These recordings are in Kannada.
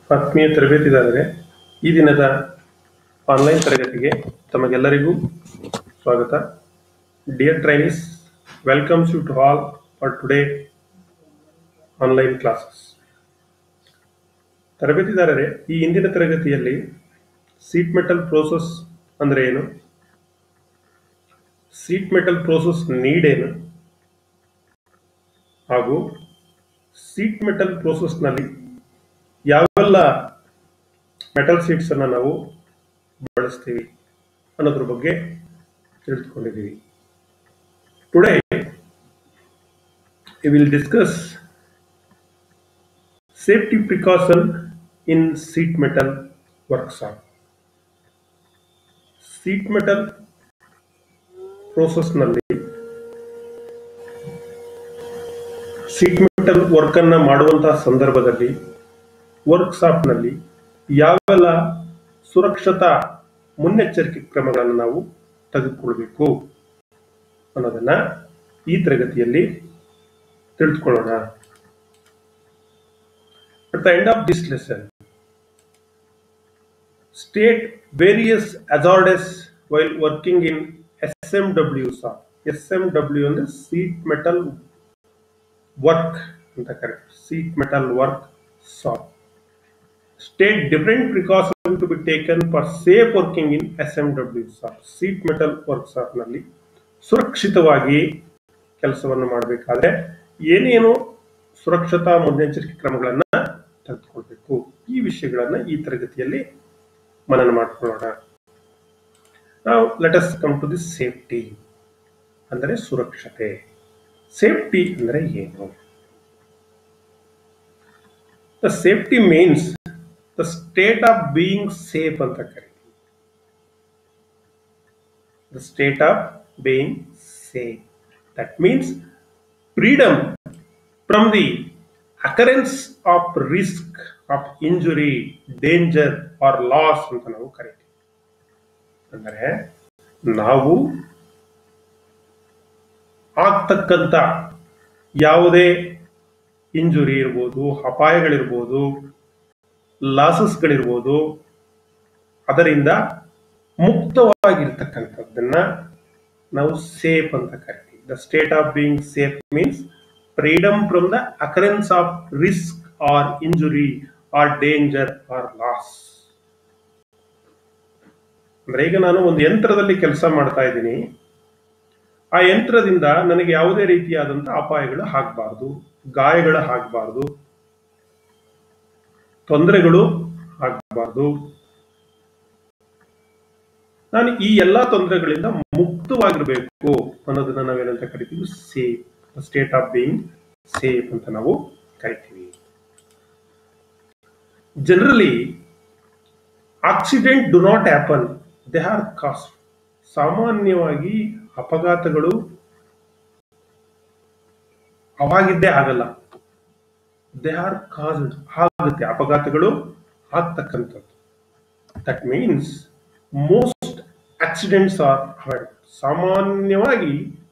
ಆತ್ಮೀಯ ತರಬೇತಿದಾರರೇ ಈ ದಿನದ ಆನ್ಲೈನ್ ತರಗತಿಗೆ ತಮಗೆಲ್ಲರಿಗೂ ಸ್ವಾಗತ dear trainees welcomes you to all for today online classes ತರಬೇತಿದಾರರೇ ಈ ಇಂದಿನ ತರಗತಿಯಲ್ಲಿ ಸೀಟ್ ಮೆಟಲ್ ಪ್ರೋಸೆಸ್ ಅಂದರೆ ಏನು ಸೀಟ್ ಮೆಟಲ್ ಪ್ರೋಸೆಸ್ ನೀಡ್ ಏನು ಹಾಗೂ ಸೀಟ್ ಮೆಟಲ್ ಪ್ರೋಸೆಸ್ನಲ್ಲಿ ಯಾವೆಲ್ಲ ಮೆಟಲ್ ಸೀಟ್ಸ್ ಅನ್ನ ನಾವು ಬಳಸ್ತೀವಿ ಅನ್ನೋದ್ರ ಬಗ್ಗೆ ತಿಳಿದುಕೊಂಡಿದ್ದೀವಿ today we will discuss safety precaution in sheet metal workshop sheet metal ಪ್ರೋಸೆಸ್ನಲ್ಲಿ ಸೀಟ್ ಮೆಟಲ್ ವರ್ಕ್ ಅನ್ನ ಮಾಡುವಂತಹ ಸಂದರ್ಭದಲ್ಲಿ ವರ್ಕ್ಶಾಪ್ನಲ್ಲಿ ಯಾವೆಲ್ಲ ಸುರಕ್ಷತಾ ಮುನ್ನೆಚ್ಚರಿಕೆ ಕ್ರಮಗಳನ್ನು ನಾವು ತೆಗೆದುಕೊಳ್ಬೇಕು ಅನ್ನೋದನ್ನ ಈ ತರಗತಿಯಲ್ಲಿ ತಿಳಿದುಕೊಳ್ಳೋಣ at the end of this lesson state various hazards while working in S M W ಸಾ ಎಸ್ ಎಂ ಡಬ್ಲ್ಯೂ ಅಂದ್ರೆ ಸೀಟ್ ಮೆಟಲ್ ವರ್ಕ್ ಅಂತ ಕರೀತಾರೆ sheet metal work soft state different precautions to be taken for safe working in SMW shop. Sheet metal work ನಲ್ಲಿ ಸುರಕ್ಷಿತವಾಗಿ ಕೆಲಸವನ್ನು ಮಾಡಬೇಕಾದ್ರೆ ಏನೇನು ಸುರಕ್ಷತಾ ಮುನ್ನೆಚ್ಚರಿಕೆ ಕ್ರಮಗಳನ್ನ ತೆಗೆದುಕೊಳ್ಬೇಕು ಈ ವಿಷಯಗಳನ್ನ ಈ ತರಗತಿಯಲ್ಲಿ ಮನನ ಮಾಡಿಕೊಳ್ಳೋಣ ನಾವು let us come to the safety ಅಂದರೆ ಸುರಕ್ಷತೆ ಸೇಫ್ಟಿ ಅಂದರೆ ಏನು the safety means the state of being safe ಅಂತ ಕರೀತೀವಿ the state of being safe that means freedom from the occurrence of risk of injury danger or loss ಅಂತ ನಾವು ಕರಿತೀವಿ ಅಂದರೆ ನಾವು ಆಗ್ತಕ್ಕಂಥ ಯಾವುದೇ ಇಂಜುರಿ ಇರ್ಬೋದು ಅಪಾಯಗಳಿರ್ಬೋದು ಲಾಸಸ್ಗಳಿರ್ಬೋದು ಅದರಿಂದ ಮುಕ್ತವಾಗಿರ್ತಕ್ಕಂಥದ್ದನ್ನ ನಾವು ಸೇಫ್ ಅಂತ ಕರಿತೀವಿ the state of being safe means freedom from the occurrence of risk or injury or danger or loss ಅಂದ್ರೆ ಈಗ ನಾನು ಒಂದು ಯಂತ್ರದಲ್ಲಿ ಕೆಲಸ ಮಾಡ್ತಾ ಇದ್ದೀನಿ ಆ ಯಂತ್ರದಿಂದ ನನಗೆ ಯಾವುದೇ ರೀತಿಯಾದಂತಹ ಅಪಾಯಗಳು ಆಗಬಾರ್ದು ಗಾಯಗಳು ಆಗಬಾರ್ದು ತೊಂದರೆಗಳು ಆಗಬಾರ್ದು ನಾನು ಈ ಎಲ್ಲಾ ತೊಂದರೆಗಳಿಂದ ಮುಕ್ತವಾಗಿರಬೇಕು ಅನ್ನೋದನ್ನ ನಾವೇನಂತ ಕರಿತೀವಿ safe state of being safe ಅಂತ ನಾವು ಕರಿತೀವಿ generally accident do not happen they are caused ಸಾಮಾನ್ಯವಾಗಿ ಅಪಘಾತಗಳು ಅವಾಗಿದ್ದೇ ಆಗಲ್ಲ ದೇ ಆರ್ ಕಾಸ್ಡ್ ಆಗುತ್ತೆ ಅಪಘಾತಗಳು ಆಗ್ತಕ್ಕಂಥದ್ದು that means most accidents are avoid ಸಾಮಾನ್ಯವಾಗಿ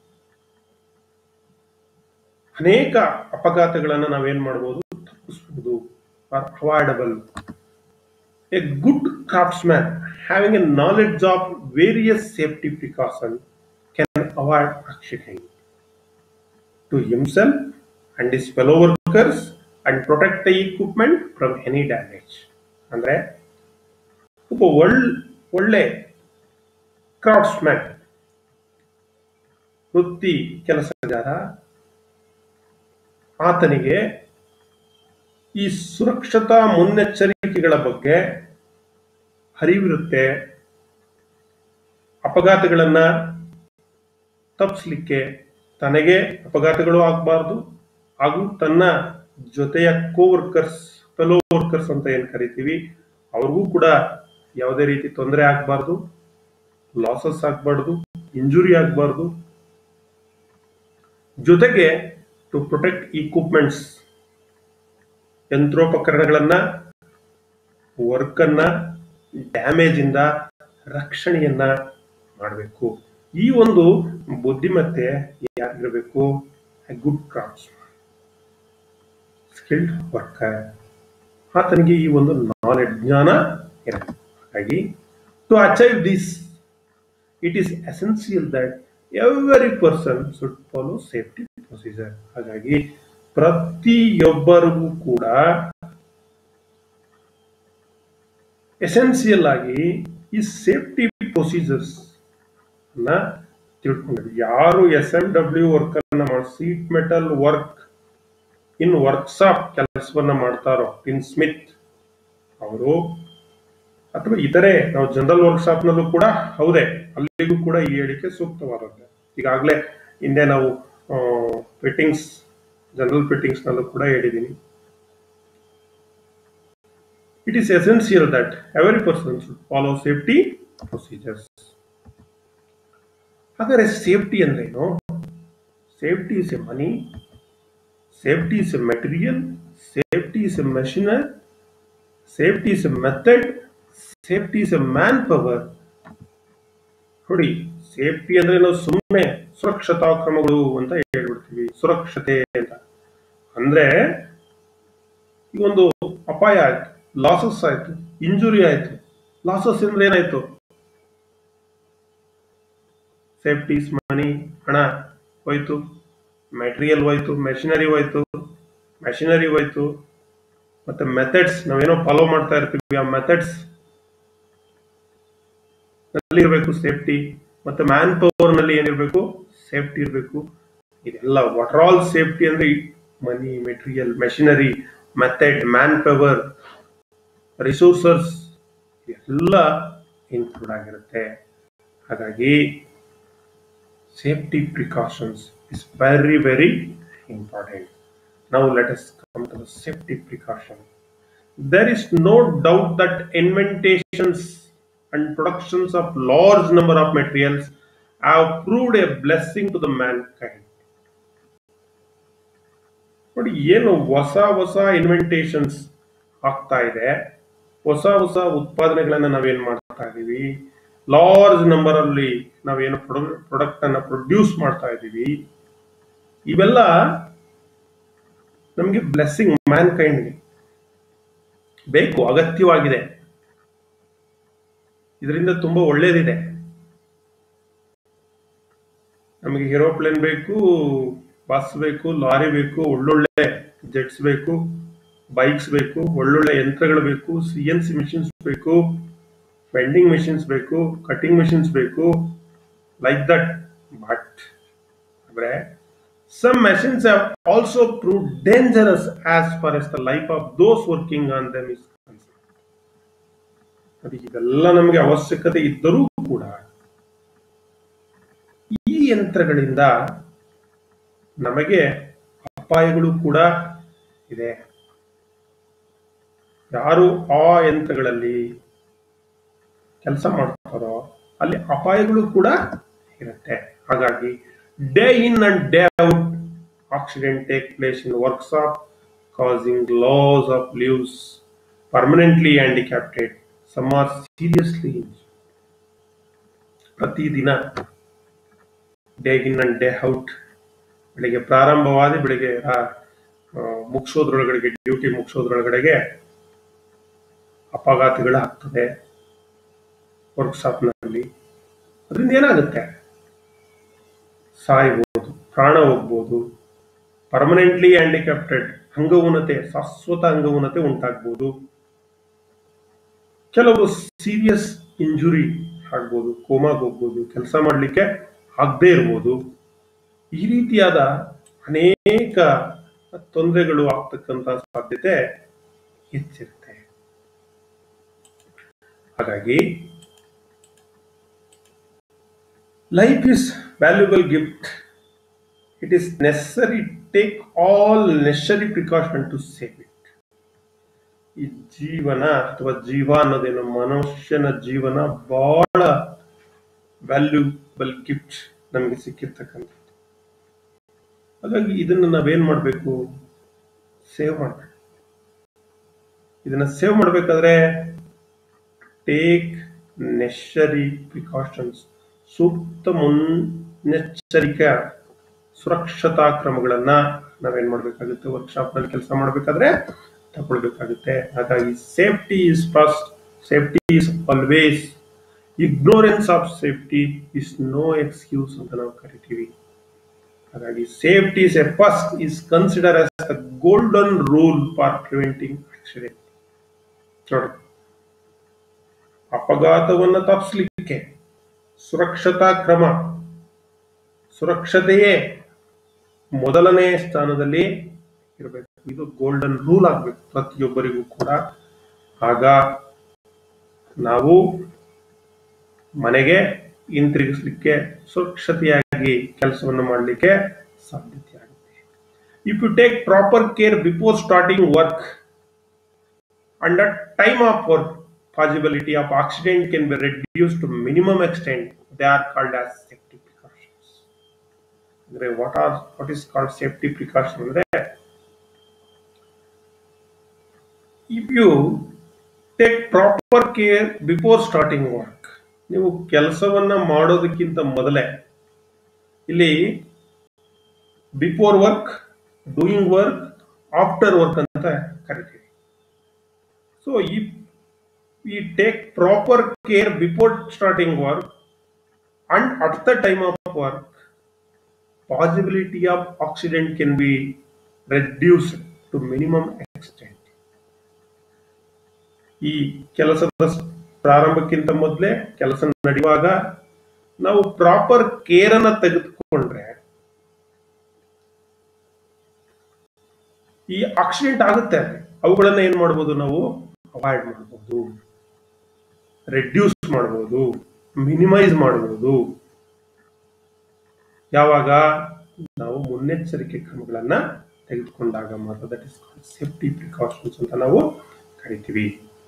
ಅನೇಕ ಅಪಘಾತಗಳನ್ನು ನಾವೇನ್ ಮಾಡಬಹುದು ತಪ್ಪಿಸಬಹುದು are avoidable a good craftsman having a knowledge of various safety precaution can avoid accident to himself and his fellow workers and protect the equipment from any damage ಅಂದ್ರೆ ಒಬ್ಬ ಒಳ್ ಒಳ್ಳೆ ಕ್ರಾಫ್ಟ್ಸ್ಮ್ಯಾನ್ ವೃತ್ತಿ ಕೆಲಸಗಾರ ಆತನಿಗೆ ಈ ಸುರಕ್ಷತಾ ಮುನ್ನೆಚ್ಚರಿಕೆಗಳ ಬಗ್ಗೆ ಅರಿವಿರುತ್ತೆ ಅಪಘಾತಗಳನ್ನ ತಪ್ಪಿಸ್ಲಿಕ್ಕೆ ತನಗೆ ಅಪಘಾತಗಳು ಆಗಬಾರ್ದು ಹಾಗೂ ತನ್ನ ಜೊತೆಯ ಕೋ ವರ್ಕರ್ಸ್ ಫೆಲೋ ವರ್ಕರ್ಸ್ ಅಂತ ಏನ್ ಕರಿತೀವಿ ಅವ್ರಿಗೂ ಕೂಡ ಯಾವುದೇ ರೀತಿ ತೊಂದರೆ ಆಗಬಾರ್ದು ಲಾಸಸ್ ಆಗಬಾರ್ದು ಇಂಜುರಿ ಆಗಬಾರ್ದು ಜೊತೆಗೆ ಟು ಪ್ರೊಟೆಕ್ಟ್ ಇಕ್ವಿಪ್ಮೆಂಟ್ಸ್ ಯಂತ್ರೋಪಕರಣಗಳನ್ನ ವರ್ಕ್ ಅನ್ನ ಡ್ಯಾಮೇಜ್ ಇಂದ ರಕ್ಷಣೆಯನ್ನ ಮಾಡಬೇಕು ಈ ಒಂದು ಬುದ್ಧಿಮತ್ತೆ ಯಾರಿಗಿರಬೇಕು ಗುಡ್ ಕ್ರಾಫ್ಟ್ಸ್ ಸ್ಕಿಲ್ಡ್ ವರ್ಕರ್ ಆತನಿಗೆ ಈ ಒಂದು ನಾಲೆಡ್ಜ್ ಜ್ಞಾನ ಇರಬೇಕು ಹಾಗಾಗಿ to achieve this it is essential that every person should follow safety procedure ಹಾಗಾಗಿ ಪ್ರತಿಯೊಬ್ಬರಿಗೂ ಕೂಡ ಎಸೆನ್ಸಿಯಲ್ ಆಗಿ ಈ ಸೇಫ್ಟಿ ಪ್ರೊಸೀಜರ್ಸ್ ಅನ್ನ ತಿಳ್ಕೊಂಡು ಯಾರು ಎಸ್ ಎಂ ಡಬ್ಲ್ಯೂ ವರ್ಕ್ ಅನ್ನ ಮಾಡಿ sheet metal work in workshop ಕೆಲಸವನ್ನ ಮಾಡ್ತಾರೋ ಟಿನ್ ಸ್ಮಿತ್ ಅವರು ಅಥವಾ ಇತರೆ ನಾವು ಜನರಲ್ ವರ್ಕ್ಶಾಪ್ ನಲ್ಲೂ ಕೂಡ ಹೌದೇ ಅಲ್ಲಿಗೂ ಕೂಡ ಈ ಹೇಳಿಕೆ ಸೂಕ್ತವಾದದ್ದು ಈಗಾಗಲೇ ಹಿಂದೆ ನಾವು ಫಿಟ್ಟಿಂಗ್ಸ್ ಜನರಲ್ ಫಿಟ್ಟಿಂಗ್ಸ್ ನಲ್ಲೂ ಕೂಡ ಹೇಳಿದ್ದೀನಿ it is essential that every person should follow safety procedures ಹಾಗಾದ್ರೆ ಸೇಫ್ಟಿ ಅಂದ್ರೇನು safety is a money safety is a material safety is a machinery safety is a method safety is a man power ನೋಡಿ ಸೇಫ್ಟಿ ಅಂದ್ರೆ ನಾವು ಸುಮ್ಮನೆ ಸುರಕ್ಷತಾ ಕ್ರಮಗಳು ಅಂತ ಹೇಳ್ಬಿಡ್ತೀವಿ ಸುರಕ್ಷತೆ ಅಂತ ಅಂದ್ರೆ ಈ ಒಂದು ಅಪಾಯ ಆಯ್ತು ಲಾಸಸ್ ಆಯ್ತು ಇಂಜುರಿ ಆಯ್ತು ಲಾಸಸ್ ಅಂದ್ರೆ ಏನಾಯ್ತು ಸೇಫ್ಟಿ ಮನಿ ಹಣ ಹೋಯ್ತು ಮೆಟೀರಿಯಲ್ ಹೋಯ್ತು ಮೆಷಿನರಿ ಹೋಯ್ತು ಮೆಷಿನರಿ ಹೋಯ್ತು ಮತ್ತೆ ಮೆಥಡ್ಸ್ ನಾವೇನೋ ಫಾಲೋ ಮಾಡ್ತಾ ಇರ್ತೀವಿ ಆ ಮೆಥಡ್ಸ್ ನಲ್ಲಿ ಇರಬೇಕು ಸೇಫ್ಟಿ ಮತ್ತೆ ಮ್ಯಾನ್ ಪವರ್ ನಲ್ಲಿ ಏನಿರಬೇಕು ಸೇಫ್ಟಿ ಇರಬೇಕು ಇದೆಲ್ಲ ವಾಟ್ ಆಲ್ ಸೇಫ್ಟಿ ಅಂದ್ರೆ money material machinery method man power resources ಎಲ್ಲ ಇನ್ಕ್ಲೂಡ್ ಆಗಿರುತ್ತೆ ಹಾಗಾಗಿ safety precautions is very very important ನಾವು let us come to the safety precaution there is no doubt that inventations and productions of large number of materials have proved a blessing to the mankind ನೋಡಿ ಏನು ಹೊಸ ಹೊಸ ಇನ್ವೆಂಟೇಷನ್ಸ್ ಆಗ್ತಾ ಇದೆ ಹೊಸ ಹೊಸ ಉತ್ಪಾದನೆಗಳನ್ನ ನಾವೇನ್ ಮಾಡ್ತಾ ಇದೀವಿ ಲಾರ್ಜ್ ನಂಬರ್ ಅಲ್ಲಿ ನಾವೇನು ಪ್ರಾಡಕ್ಟ್ ಅನ್ನ ಪ್ರೊಡ್ಯೂಸ್ ಮಾಡ್ತಾ ಇದೀವಿ ಇವೆಲ್ಲ ನಮಗೆ ಬ್ಲೆಸ್ಸಿಂಗ್ ಮ್ಯಾನ್ ಕೈಂಡ್ಗೆ ಬೇಕು ಅಗತ್ಯವಾಗಿದೆ ಇದರಿಂದ ತುಂಬಾ ಒಳ್ಳೇದಿದೆ ನಮಗೆ ಏರೋಪ್ಲೇನ್ ಬೇಕು ಬಸ್ ಬೇಕು ಲಾರಿ ಬೇಕು ಒಳ್ಳೊಳ್ಳೆ ಜೆಟ್ಸ್ ಬೇಕು ಬೈಕ್ಸ್ ಬೇಕು ಒಳ್ಳೊಳ್ಳೆ ಯಂತ್ರಗಳು ಬೇಕು ಸಿ ಎನ್ ಸಿ ಮಿಷಿನ್ಸ್ ಬೇಕು ವೆಂಡಿಂಗ್ ಮಿಷಿನ್ಸ್ ಬೇಕು ಕಟಿಂಗ್ ಮಿಷಿನ್ಸ್ ಬೇಕು ಲೈಕ್ ದಟ್ ಬಟ್ ಅಂದ್ರೆ some machines have also proved dangerous as far as the life of those working on them is concerned. ಅದು ಇದೆಲ್ಲ ನಮಗೆ ಅವಶ್ಯಕತೆ ಇದ್ದರೂ ಕೂಡ ಈ ಯಂತ್ರಗಳಿಂದ ನಮಗೆ ಅಪಾಯಗಳು ಕೂಡ ಇದೆ ಯಾರು ಆ ಯಂತ್ರಗಳಲ್ಲಿ ಕೆಲಸ ಮಾಡ್ತಾರೋ ಅಲ್ಲಿ ಅಪಾಯಗಳು ಕೂಡ ಇರುತ್ತೆ ಹಾಗಾಗಿ day in and day out accident take place in workshop causing loss of lives permanently handicapped some are seriously injured ಪ್ರತಿದಿನ day in and day out ಬೆಳಿಗ್ಗೆ ಪ್ರಾರಂಭವಾದ ಬೆಳಿಗ್ಗೆ ಮುಗಿಸೋದ್ರೊಳಗಡೆಗೆ ಡ್ಯೂಟಿ ಮುಗಿಸೋದ್ರೊಳಗಡೆಗೆ ಅಪಘಾತಗಳಾಗ್ತದೆ ವರ್ಕ್ಶಾಪ್ನಲ್ಲಿ ಅದರಿಂದ ಏನಾಗುತ್ತೆ ಸಾಯ್ಬೋದು ಪ್ರಾಣ ಹೋಗ್ಬೋದು ಪರ್ಮನೆಂಟ್ಲಿ ಹ್ಯಾಂಡಿಕ್ಯಾಪ್ಟೆಡ್ ಅಂಗವುನತೆ ಶಾಶ್ವತ ಅಂಗವುನತೆ ಉಂಟಾಗ್ಬೋದು ಕೆಲವರು ಸೀರಿಯಸ್ ಇಂಜುರಿ ಆಗ್ಬೋದು ಕೋಮಾಗ್ ಹೋಗ್ಬೋದು ಕೆಲಸ ಮಾಡಲಿಕ್ಕೆ ಆಗದೇ ಇರ್ಬೋದು ಈ ರೀತಿಯಾದ ಅನೇಕ ತೊಂದರೆಗಳು ಆಗ್ತಕ್ಕಂಥ ಸಾಧ್ಯತೆ ಹೆಚ್ಚಿರುತ್ತೆ ಹಾಗಾಗಿ life is valuable gift it is necessary to take all necessary precaution to save it ಈ ಜೀವನ ಅಥವಾ ಜೀವ ಅನ್ನೋದೇನು ಮನುಷ್ಯನ ಜೀವನ ಬಹಳ ವ್ಯಾಲ್ಯೂಬಲ್ ಗಿಫ್ಟ್ ನಮಗೆ ಸಿಕ್ಕಿರ್ತಕ್ಕಂಥದ್ದು ಹಾಗಾಗಿ ಇದನ್ನ ನಾವೇನ್ ಮಾಡಬೇಕು ಸೇವ್ ಮಾಡಬೇಕು ಇದನ್ನ ಸೇವ್ ಮಾಡಬೇಕಾದ್ರೆ ಟೇಕ್ ನೆಸರಿ ಪ್ರಿಕಾಷನ್ಸ್ ಸೂಕ್ತ ಮುನ್ನೆಚ್ಚರಿಕೆ ಸುರಕ್ಷತಾ ಕ್ರಮಗಳನ್ನ ನಾವೇನ್ ಮಾಡ್ಬೇಕಾಗುತ್ತೆ ವರ್ಕ್ಶಾಪ್ ನಲ್ಲಿ ಕೆಲಸ ಮಾಡ್ಬೇಕಾದ್ರೆ ತಗೊಳ್ಬೇಕಾಗುತ್ತೆ ಹಾಗಾಗಿ safety is first safety is always ignorance of safety is no excuse ಅಂತ ನಾವು ಕರಿತೀವಿ ಹಾಗಾಗಿ safety is a first is consider as the golden rule for preventing accident ನೋಡಿ ಅಪಘಾತವನ್ನು ತಪ್ಪಿಸಲಿಕ್ಕೆ ಸುರಕ್ಷತಾ ಕ್ರಮ ಸುರಕ್ಷತೆಯೇ ಮೊದಲನೇ ಸ್ಥಾನದಲ್ಲಿ ಇರಬೇಕು ಇದು ಗೋಲ್ಡನ್ ರೂಲ್ ಆಗಬೇಕು ಪ್ರತಿಯೊಬ್ಬರಿಗೂ ಕೂಡ ಆಗ ನಾವು ಮನೆಗೆ ಹಿಂತಿರುಗಿಸ್ಲಿಕ್ಕೆ ಸುರಕ್ಷತೆಯಾಗಿ ಕೆಲಸವನ್ನು ಮಾಡಲಿಕ್ಕೆ ಸಾಧ್ಯತೆ ಆಗುತ್ತೆ if you take proper care before starting work and at time of work possibility of accident can be reduce to minimum extent they are called as safety precautions ಅಂದ್ರೆ what are what is called safety precaution ಅಂದ್ರೆ if you take proper care before starting work ನೀವು ಕೆಲಸವನ್ನ ಮಾಡೋದಕ್ಕಿಂತ ಮೊದಲೇ ಇಲ್ಲಿ before work doing work after work ಅಂತ ಕರಿತೀವಿ ಸೊ ಈ ಈ take proper care before starting work and at the time of work possibility of accident can be reduced to minimum extent ಈ ಕೆಲಸದ ಪ್ರಾರಂಭಕ್ಕಿಂತ ಮೊದಲೇ ಕೆಲಸ ನಡೆಯುವಾಗ ನಾವು ಪ್ರಾಪರ್ ಕೇರ್ ಅನ್ನ ತೆಗೆದುಕೊಂಡ್ರೆ ಈ ಆಕ್ಸಿಡೆಂಟ್ ಆಗುತ್ತೆ ಅವುಗಳನ್ನ ಏನ್ ಮಾಡ್ಬೋದು ನಾವು ಅವಾಯ್ಡ್ ಮಾಡಬಹುದು ರೆಡ್ಯೂಸ್ ಮಾಡಬಹುದು ಮಿನಿಮೈಸ್ ಮಾಡಬಹುದು ಯಾವಾಗ ನಾವು ಮುನ್ನೆಚ್ಚರಿಕೆ ಕ್ರಮಗಳನ್ನ ತೆಗೆದುಕೊಂಡಾಗ ಮಾತ್ರ ದಟ್ ಇಸ್ ಸೇಫ್ಟಿ ಪ್ರಿಕಾಷನ್ಸ್ ಅಂತ ನಾವು ಕರಿತೀವಿ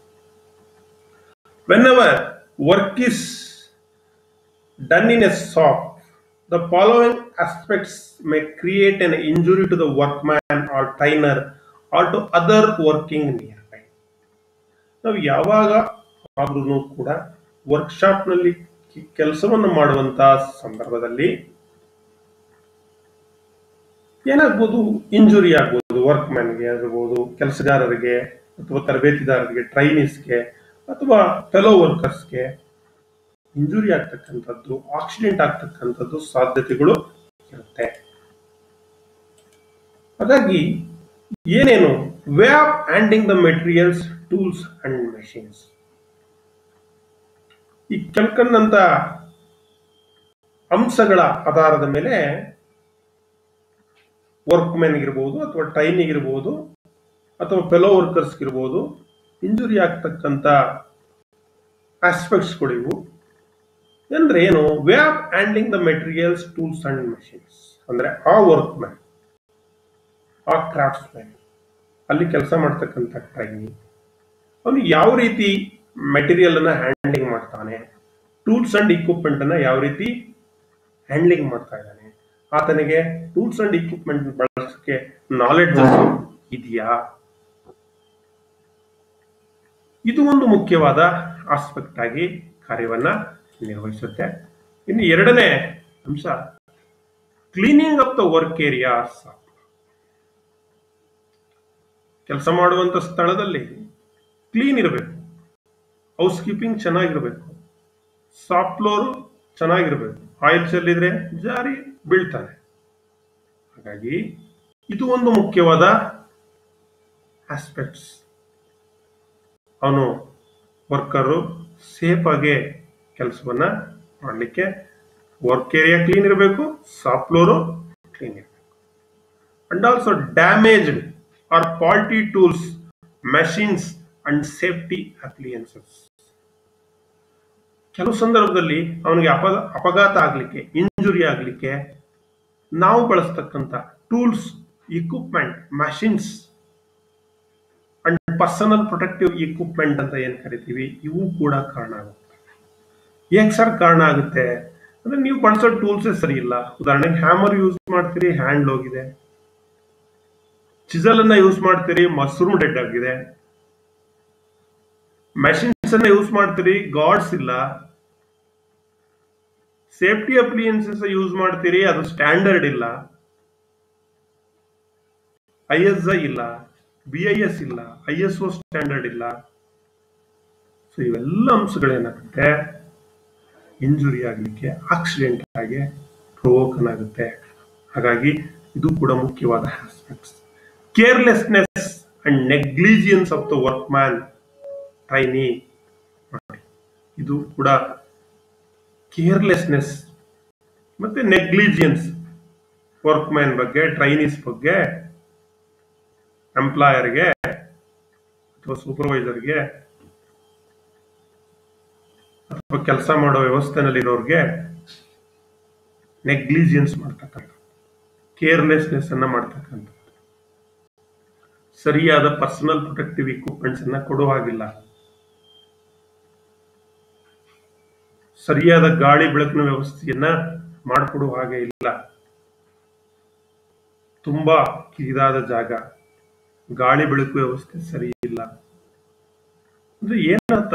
whenever work is done in a shop, the following aspects may create an injury to the workman or trainer or to other working nearby. ನಾವು ಯಾವಾಗ ಆದ್ರೂ ಕೂಡ ವರ್ಕ್ಶಾಪ್ನಲ್ಲಿ ಕೆಲಸವನ್ನು ಮಾಡುವಂತಹ ಸಂದರ್ಭದಲ್ಲಿ ಏನಾಗ್ಬೋದು ಇಂಜುರಿ ಆಗ್ಬೋದು ವರ್ಕ್ ಮ್ಯಾನ್ಗೆ ಆಗಿರ್ಬೋದು ಕೆಲಸಗಾರರಿಗೆ ಅಥವಾ ತರಬೇತಿದಾರರಿಗೆ ಟ್ರೈನೀಸ್ಗೆ ಅಥವಾ ಫೆಲೋ ವರ್ಕರ್ಸ್ಗೆ ಇಂಜುರಿ ಆಗ್ತಕ್ಕಂಥದ್ದು ಆಕ್ಸಿಡೆಂಟ್ ಆಗ್ತಕ್ಕಂಥದ್ದು ಸಾಧ್ಯತೆಗಳು ಇರುತ್ತೆ ಹಾಗಾಗಿ ಏನೇನು way of handling the materials tools and machines ಈ ಕೆಲ್ಕನ್ನಂತ ಅಂಶಗಳ ಆಧಾರದ ಮೇಲೆ ವರ್ಕ್ ಮ್ಯಾನ್ ಇರ್ಬೋದು ಅಥವಾ ಟ್ರೈನಿಗೆ ಇರ್ಬೋದು ಅಥವಾ ಫೆಲೋ ವರ್ಕರ್ಸ್ ಇರ್ಬೋದು ಇಂಜುರಿ ಆಗ್ತಕ್ಕಂಥ ಆಸ್ಪೆಕ್ಟ್ಸ್ಗಳು ಇವು ಅಂದ್ರೆ ಏನು way of handling the materials tools and machines ಅಂದ್ರೆ ಆ ವರ್ಕ್ ಮ್ಯಾನ್ ಆ ಕ್ರಾಫ್ಟ್ಸ್ ಮ್ಯಾನ್ ಅಲ್ಲಿ ಕೆಲಸ ಮಾಡ್ತಕ್ಕಂಥ ಟ್ರೈನಿ ಅವನು ಯಾವ ರೀತಿ ಮೆಟೀರಿಯಲ್ ಅನ್ನ ಹ್ಯಾಂಡ್ಲಿಂಗ್ ಮಾಡ್ತಾನೆ ಟೂಲ್ಸ್ ಅಂಡ್ ಇಕ್ವಿಪ್ಮೆಂಟ್ ಅನ್ನ ಯಾವ ರೀತಿ ಹ್ಯಾಂಡ್ಲಿಂಗ್ ಮಾಡ್ತಾ ಇದ್ದಾನೆ ಆತನಿಗೆ ಟೂಲ್ಸ್ ಅಂಡ್ ಇಕ್ವಿಪ್ಮೆಂಟ್ ಬಳಸಕ್ಕೆ ನಾಲೆಡ್ಜ್ ಇದೆಯಾ ಇದು ಒಂದು ಮುಖ್ಯವಾದ ಆಸ್ಪೆಕ್ಟ್ ಆಗಿ ಕಾರ್ಯವನ್ನ ನಿರ್ವಹಿಸುತ್ತೆ ಇನ್ನು ಎರಡನೇ ಅಂಶ cleaning of the work areas ಕೆಲಸ ಮಾಡುವಂತ ಸ್ಥಳದಲ್ಲಿ ಕ್ಲೀನ್ ಇರಬೇಕು ಹೌಸ್ ಕೀಪಿಂಗ್ ಚೆನ್ನಾಗಿರ್ಬೇಕು ಸಾಫ್ಟ್ ಫ್ಲೋರ್ ಚೆನ್ನಾಗಿರ್ಬೇಕು ಆಯಿಲ್ ಚೆಲ್ಲಿದ್ರೆ ಜಾರಿ ಬೀಳ್ತಾನೆ ಹಾಗಾಗಿ ಇದು ಒಂದು ಮುಖ್ಯವಾದ ಆಸ್ಪೆಕ್ಟ್ಸ್ ಅವನು ವರ್ಕರು ಸೇಫ್ ಆಗಿ ಕೆಲಸವನ್ನ ಮಾಡಲಿಕ್ಕೆ ವರ್ಕ್ ಏರಿಯಾ ಕ್ಲೀನ್ ಇರಬೇಕು ಸಾಫ್ಟ್ ಫ್ಲೋರು ಕ್ಲೀನ್ ಇರಬೇಕು and also damaged or faulty tools machines and safety appliances ಕೆಲವು ಸಂದರ್ಭದಲ್ಲಿ ಅವನಿಗೆ ಅಪ ಅಪಘಾತ ಆಗಲಿಕ್ಕೆ ಇಂಜುರಿ ಆಗಲಿಕ್ಕೆ ನಾವು ಬಳಸ್ತಕ್ಕಂಥ tools equipment machines and personal protective equipment ಅಂತ ಏನ್ ಕರಿತೀವಿ ಇವು ಕೂಡ ಕಾರಣ ಆಗುತ್ತೆ ಯಾಕೆ ಸರ್ ಕಾರಣ ಆಗುತ್ತೆ ಅಂದ್ರೆ ನೀವು ಬಳಸೋ ಟೂಲ್ಸೇ ಸರಿ ಇಲ್ಲ ಉದಾಹರಣೆಗೆ ಹ್ಯಾಮರ್ ಯೂಸ್ ಮಾಡ್ತೀರಿ ಹ್ಯಾಂಡ್ ಹೋಗಿದೆ ಚಿಸಲ್ ಅನ್ನ ಯೂಸ್ ಮಾಡ್ತೀರಿ ಮಶ್ರೂಮ್ ಡೆಡ್ ಆಗಿದೆ ಮೆಷಿನ್ಸ್ ಅನ್ನ ಯೂಸ್ ಮಾಡ್ತೀರಿ ಗಾಡ್ಸ್ ಇಲ್ಲ ಸೇಫ್ಟಿ ಅಪ್ಲಿಯನ್ಸಸ್ ಯೂಸ್ ಮಾಡ್ತೀರಿ ಅದು ಸ್ಟ್ಯಾಂಡರ್ಡ್ ಇಲ್ಲ ಐ ಎಸ್ ಐ ಇಲ್ಲ ಬಿ ಐ ಎಸ್ ಇಲ್ಲ ಐ ಎಸ್ ಒ ಸ್ಟ್ಯಾಂಡರ್ಡ್ ಇಲ್ಲ ಸೊ ಇವೆಲ್ಲ ಅಂಶಗಳೇನಾಗುತ್ತೆ ಇಂಜುರಿ ಆಗಲಿಕ್ಕೆ ಆಕ್ಸಿಡೆಂಟ್ ಆಗಿ ಪ್ರವೋಕನ್ ಆಗುತ್ತೆ ಹಾಗಾಗಿ ಇದು ಕೂಡ ಮುಖ್ಯವಾದ aspects carelessness and negligence of the workman trainee ಇದು ಕೂಡ ಕೇರ್ಲೆಸ್ನೆಸ್ ಮತ್ತೆ ನೆಗ್ಲಿಜಿಯನ್ಸ್ ವರ್ಕ್ ಮ್ಯಾನ್ ಬಗ್ಗೆ ಟ್ರೈನೀಸ್ ಬಗ್ಗೆ ಎಂಪ್ಲಾಯರ್ಗೆ ಅಥವಾ ಸೂಪರ್ವೈಸರ್ಗೆ ಅಥವಾ ಕೆಲಸ ಮಾಡೋ ವ್ಯವಸ್ಥೆನಲ್ಲಿರೋರ್ಗೆ ನೆಗ್ಲಿಜಿಯನ್ಸ್ ಮಾಡ್ತಕ್ಕಂಥ ಕೇರ್ಲೆಸ್ನೆಸ್ ಅನ್ನ ಮಾಡ್ತಕ್ಕಂಥ ಸರಿಯಾದ ಪರ್ಸನಲ್ ಪ್ರೊಟೆಕ್ಟಿವ್ ಇಕ್ವಿಪ್ಮೆಂಟ್ಸ್ ಅನ್ನ ಕೊಡುವ ಹಾಗಿಲ್ಲ ಸರಿಯಾದ ಗಾಳಿ ಬೆಳಕಿನ ವ್ಯವಸ್ಥೆಯನ್ನ ಮಾಡಿಕೊಡುವ ಹಾಗೆ ಇಲ್ಲ ತುಂಬಾ ಕಿರಿದಾದ ಜಾಗ ಗಾಳಿ ಬೆಳಕು ವ್ಯವಸ್ಥೆ ಸರಿ ಇಲ್ಲ ಅಂದ್ರೆ ಏನರ್ಥ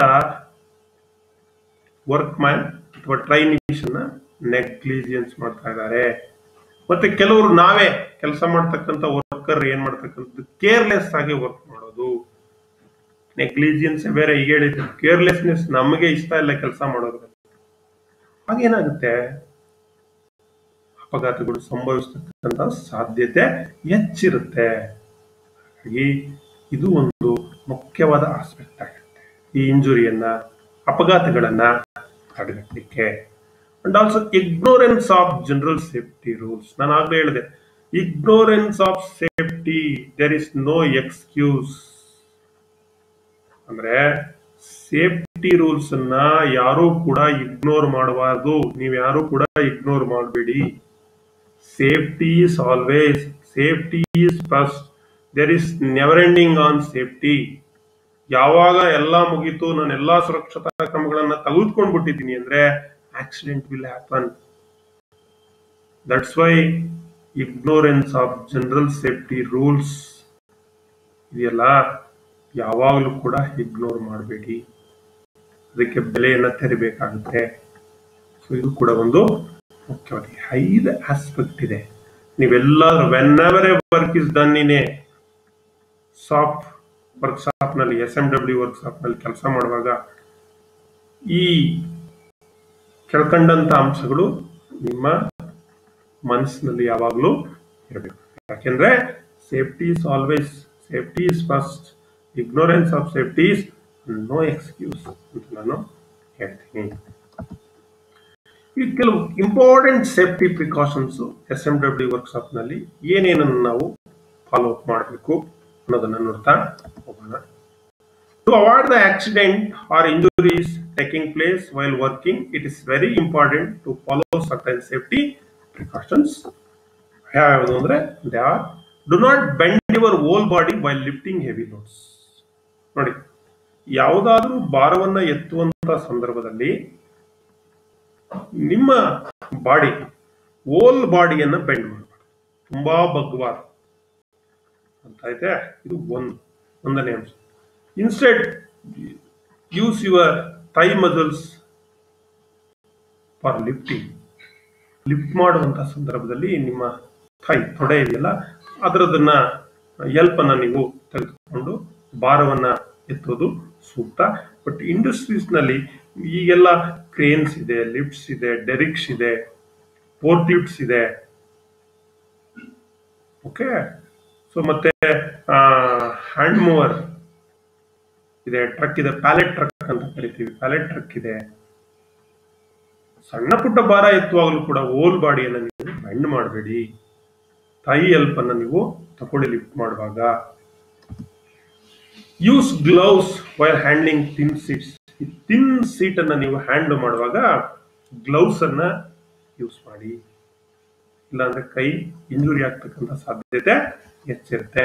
ವರ್ಕ್ ಮ್ಯಾನ್ ಅಥವಾ ಟ್ರೈನಿಂಗ್ಸ್ ಅನ್ನ ನೆಗ್ಲಿಜಿಯನ್ಸ್ ಮಾಡ್ತಾ ಇದ್ದಾರೆ ಮತ್ತೆ ಕೆಲವರು ನಾವೇ ಕೆಲಸ ಮಾಡ್ತಕ್ಕಂಥ ವರ್ಕರ್ ಏನ್ ಮಾಡ್ತಕ್ಕಂಥದ್ದು ಕೇರ್ಲೆಸ್ ಆಗಿ ವರ್ಕ್ ಮಾಡೋದು ನೆಗ್ಲಿಜಿಯನ್ಸ್ ಬೇರೆ ಈಗ ಹೇಳಿದ್ರು ಕೇರ್ಲೆಸ್ನೆಸ್ ನಮಗೆ ಇಷ್ಟ ಇಲ್ಲ ಕೆಲಸ ಮಾಡೋದು ಹಾಗೇನಾಗುತ್ತೆ ಅಪಘಾತಗಳು ಸಂಭವಿಸ್ತಕ್ಕಂಥ ಸಾಧ್ಯತೆ ಹೆಚ್ಚಿರುತ್ತೆ ಹಾಗಾಗಿ ಇದು ಒಂದು ಮುಖ್ಯವಾದ ಆಸ್ಪೆಕ್ಟ್ ಆಗುತ್ತೆ ಈ ಇಂಜುರಿಯನ್ನ ಅಪಘಾತಗಳನ್ನ ತಡೆಗಟ್ಟಲಿಕ್ಕೆ and also ignorance of general safety rules ನಾನು ಆಗ್ಲೇ ಹೇಳಿದೆ ignorance of safety there is no excuse ಅಂದ್ರೆ ಸೇಫ್ಟಿ ರೂಲ್ಸ್ ಅನ್ನ ಯಾರು ಕೂಡ ಇಗ್ನೋರ್ ಮಾಡಬಾರ್ದು ನೀವು ಯಾರು ಕೂಡ ಇಗ್ನೋರ್ ಮಾಡಬೇಡಿ safety is always safety is first there is never ending on safety ಯಾವಾಗ ಎಲ್ಲ ಮುಗೀತು ನಾನು ಎಲ್ಲಾ ಸುರಕ್ಷತಾ ಕ್ರಮಗಳನ್ನ ತೆಗೆದುಕೊಂಡು ಬಿಟ್ಟಿದ್ದೀನಿ ಅಂದ್ರೆ accident will happen that's why ignorance of general safety rules ಇದೆಯಲ್ಲ ಯಾವಾಗಲೂ ಕೂಡ ಇಗ್ನೋರ್ ಮಾಡಬೇಡಿ ಅದಕ್ಕೆ ಬೆಲೆಯನ್ನ ತೆರಿಬೇಕಾಗುತ್ತೆ ಸೊ ಇದು ಕೂಡ ಒಂದು ಮುಖ್ಯವಾದ ಐದು ಆಸ್ಪೆಕ್ಟ್ ಇದೆ ನೀವೆಲ್ಲಾದ್ರೂ whenever a work is done in a shop workshop ನಲ್ಲಿ ಎಸ್ ಎಂ ಡಬ್ಲ್ಯೂ ವರ್ಕ್ಶಾಪ್ ನಲ್ಲಿ ಕೆಲಸ ಮಾಡುವಾಗ ಈ ಕೆಳ್ಕೊಂಡಂತ ಅಂಶಗಳು ನಿಮ್ಮ ಮನಸ್ಸಿನಲ್ಲಿ ಯಾವಾಗಲೂ ಇರಬೇಕು ಯಾಕೆಂದ್ರೆ safety is always safety is first ignorance of safety is no excuse ಅಂತ ನಾನು ಹೇಳ್ತೀನಿ ಈ ಕೆಲವು important safety precautions S M W workshop ನಲ್ಲಿ ಏನೇನನ್ನು ನಾವು ಫಾಲೋ ಅಪ್ ಮಾಡಬೇಕು ಅನ್ನೋದನ್ನ ನೋಡ್ತಾ ಹೋಗೋಣ to avoid the accident or injuries taking place while working it is very important to follow certain safety precautions ಯಾವ್ಯಾವುದು ಅಂದ್ರೆ they are do not bend your whole body while lifting heavy loads ನೋಡಿ ಯಾವುದಾದ್ರೂ ಭಾರವನ್ನ ಎತ್ತುವಂತ ಸಂದರ್ಭದಲ್ಲಿ ನಿಮ್ಮ ಬಾಡಿ ಓಲ್ ಬಾಡಿಯನ್ನ ಬೆಂಡ್ ಮಾಡಬಾರ್ದು ತುಂಬಾ ಬಗ್ಬಾರ್ದು ಅಂತ ಐತೆ ಇದು ಒಂದು ಒಂದನೇ ಅಂಶ instead use your thigh muscles for lifting lift ಮಾಡುವಂತ ಸಂದರ್ಭದಲ್ಲಿ ನಿಮ್ಮ ಥೈ ತೊಡೆ ಇದೆಯಲ್ಲ ಅದರದನ್ನ ಎಲ್ಪ್ ಅನ್ನ ನೀವು ತೆಗೆದುಕೊಂಡು ಭಾರವನ್ನ ಎತ್ತೋದು ಸೂಕ್ತ ಬಟ್ ಇಂಡಸ್ಟ್ರೀಸ್ ನಲ್ಲಿ ಈಗೆಲ್ಲ ಕ್ರೇನ್ಸ್ ಇದೆ ಲಿಫ್ಟ್ಸ್ ಇದೆ ಡೆರಿಕ್ಸ್ ಇದೆ ಪೋರ್ಟ್ ಲಿಫ್ಟ್ಸ್ ಇದೆ ಓಕೆ ಸೊ ಮತ್ತೆ ಹ್ಯಾಂಡ್ ಮೂವರ್ ಇದೆ ಟ್ರಕ್ ಇದೆ ಪ್ಯಾಲೆಟ್ ಟ್ರಕ್ ಅಂತ ಕರಿತೀವಿ ಪ್ಯಾಲೆಟ್ ಟ್ರಕ್ ಇದೆ ಸಣ್ಣ ಪುಟ್ಟ ಭಾರ ಎತ್ತುವಾಗಲೂ ಕೂಡ ಓಲ್ ಬಾಡಿಯನ್ನು ನೀವು ಬೆಂಡ್ ಮಾಡಬೇಡಿ ತಾಯಿ ಹೆಲ್ಪ್ ಅನ್ನ ನೀವು ತಗೊಳ್ಳಿ ಲಿಫ್ಟ್ ಮಾಡುವಾಗ use gloves while handling thin sheets ಈ ತಿನ್ ಸೀಟ್ ಅನ್ನ ನೀವು ಹ್ಯಾಂಡಲ್ ಮಾಡುವಾಗ ಗ್ಲೌಸ್ ಅನ್ನ ಯೂಸ್ ಮಾಡಿ ಇಲ್ಲಾಂದ್ರೆ ಕೈ ಇಂಜುರಿ ಆಗ್ತಕ್ಕಂಥ ಸಾಧ್ಯತೆ ಹೆಚ್ಚಿರುತ್ತೆ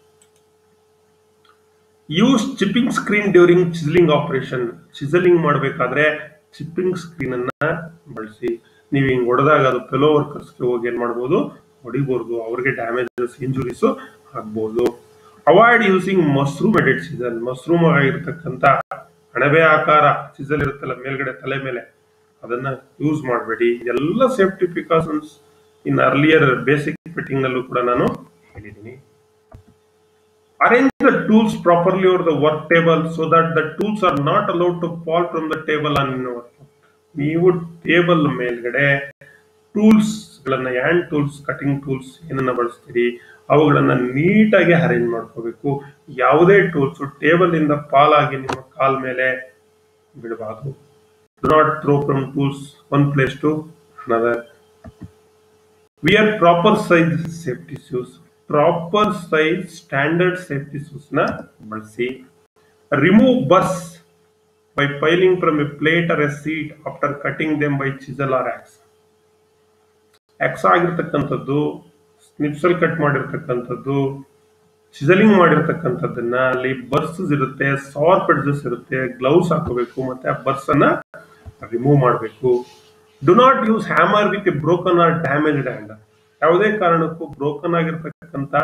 use chipping screen during chiseling operation chiseling ಮಾಡಬೇಕಾದ್ರೆ ಚಿಪ್ಪಿಂಗ್ ಸ್ಕ್ರೀನ್ ಅನ್ನ ಬಳಸಿ ನೀವು ಹಿಂಗ್ ಹೊಡೆದಾಗ ಅದು ಫೆಲೋ ವರ್ಕರ್ಸ್ಗೆ ಹೋಗಿ ಏನ್ ಮಾಡ್ಬೋದು ಹೊಡಿಬಹುದು ಅವ್ರಿಗೆ ಡ್ಯಾಮೇಜಸ್ ಇಂಜುರೀಸ್ ಆಗ್ಬೋದು avoid using mushroom headed chisel mushroom ಆಗಿರ್ತಕ್ಕಂಥ ಅಣಬೆ ಆಕಾರ ಸಿಸಲ್ ಇರುತ್ತಲ್ಲ ಮೇಲ್ಗಡೆ ತಲೆ ಮೇಲೆ ಅದನ್ನ ಯೂಸ್ ಮಾಡಬೇಡಿ ಎಲ್ಲ safety precautions in earlier basic fitting ನಲ್ಲೂ ಕೂಡ ನಾನು ಹೇಳಿದ್ದೀನಿ arrange the tools properly over the work table so that the tools are not allowed to fall from the table on your ನೀವು ಟೇಬಲ್ ಮೇಲ್ಗಡೆ ಟೂಲ್ಸ್ ಗಳನ್ನ ಹ್ಯಾಂಡ್ ಟೂಲ್ಸ್ ಕಟಿಂಗ್ ಟೂಲ್ಸ್ ಏನನ್ನ ಬಳಸ್ತೀರಿ ಅವುಗಳನ್ನ ನೀಟಾಗಿ ಅರೇಂಜ್ ಮಾಡ್ಕೋಬೇಕು ಯಾವುದೇ ಟೂಲ್ಸ್ ಟೇಬಲ್ ಇಂದ ಪಾಲಾಗಿ ನಿಮ್ಮ ಕಾಲ್ ಮೇಲೆ ಬಿಡಬಾರ್ದು do not throw from tools one place to another wear proper size safety shoes proper size standard safety shoes ನ ಬಳಸಿ remove burrs by filing from a plate or a sheet after cutting them by chisel or axe axe ಆಗಿರ್ತಕ್ಕಂಥದ್ದು ಸ್ನಿಪ್ಸಲ್ ಕಟ್ ಮಾಡಿರ್ತಕ್ಕಂಥದ್ದು ಸಿಸಲಿಂಗ್ ಮಾಡಿರ್ತಕ್ಕಂಥದ್ದನ್ನ ಅಲ್ಲಿ ಬರ್ಸಸ್ ಇರುತ್ತೆ ಸಾರ್ಪ್ ಎಡ್ಜಸ್ ಇರುತ್ತೆ ಗ್ಲೌಸ್ ಹಾಕೋಬೇಕು ಮತ್ತೆ ಆ ಬರ್ಸ್ ಅನ್ನ ರಿಮೂವ್ ಮಾಡಬೇಕು do not use hammer with a broken or damaged hand ಯಾವುದೇ ಕಾರಣಕ್ಕೂ ಬ್ರೋಕನ್ ಆಗಿರ್ತಕ್ಕಂಥ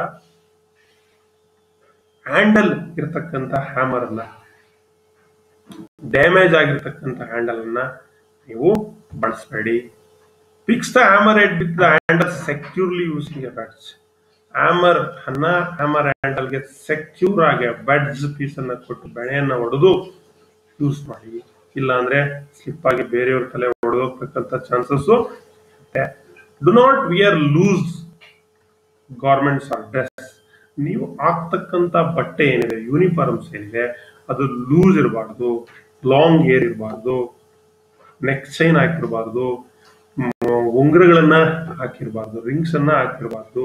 ಹ್ಯಾಂಡಲ್ ಇರ್ತಕ್ಕಂಥ ಹ್ಯಾಮರ್ ಅನ್ನ ಡ್ಯಾಮೇಜ್ ಆಗಿರ್ತಕ್ಕಂಥ ಹ್ಯಾಂಡಲ್ ಅನ್ನ ನೀವು ಬಳಸಬೇಡಿ fix the hammer head with the handle securely using a ಬ್ಯಾಡ್ಸ್ ಹ್ಯಾಮರ್ ಅನ್ನ ಹ್ಯಾಮರ್ ಹ್ಯಾಂಡಲ್ಗೆ ಸೆಕ್ಯೂರ್ ಆಗಿ ಬ್ಯಾಡ್ಸ್ ಪೀಸ್ ಅನ್ನ ಕೊಟ್ಟು ಬೆಳೆಯನ್ನ ಹೊಡೆದು ಯೂಸ್ ಮಾಡಿ ಇಲ್ಲ ಅಂದ್ರೆ ಸ್ಲಿಪ್ ಆಗಿ ಬೇರೆಯವ್ರ ತಲೆ ಹೊಡೆದೋಗ್ತಕ್ಕಂಥ chances do not wear loose garments or dress ನೀವು ಹಾಕ್ತಕ್ಕಂಥ ಬಟ್ಟೆ ಏನಿದೆ ಯೂನಿಫಾರ್ಮ್ಸ್ ಏನಿದೆ ಅದು ಲೂಸ್ ಇರಬಾರ್ದು ಲಾಂಗ್ ಹೇರ್ ಇರಬಾರ್ದು ನೆಕ್ ಚೈನ್ ಹಾಕಿರಬಾರ್ದು ಉಂಗುರಗಳನ್ನ ಹಾಕಿರಬಾರ್ದು ರಿಂಗ್ಸ್ ಅನ್ನ ಹಾಕಿರಬಾರ್ದು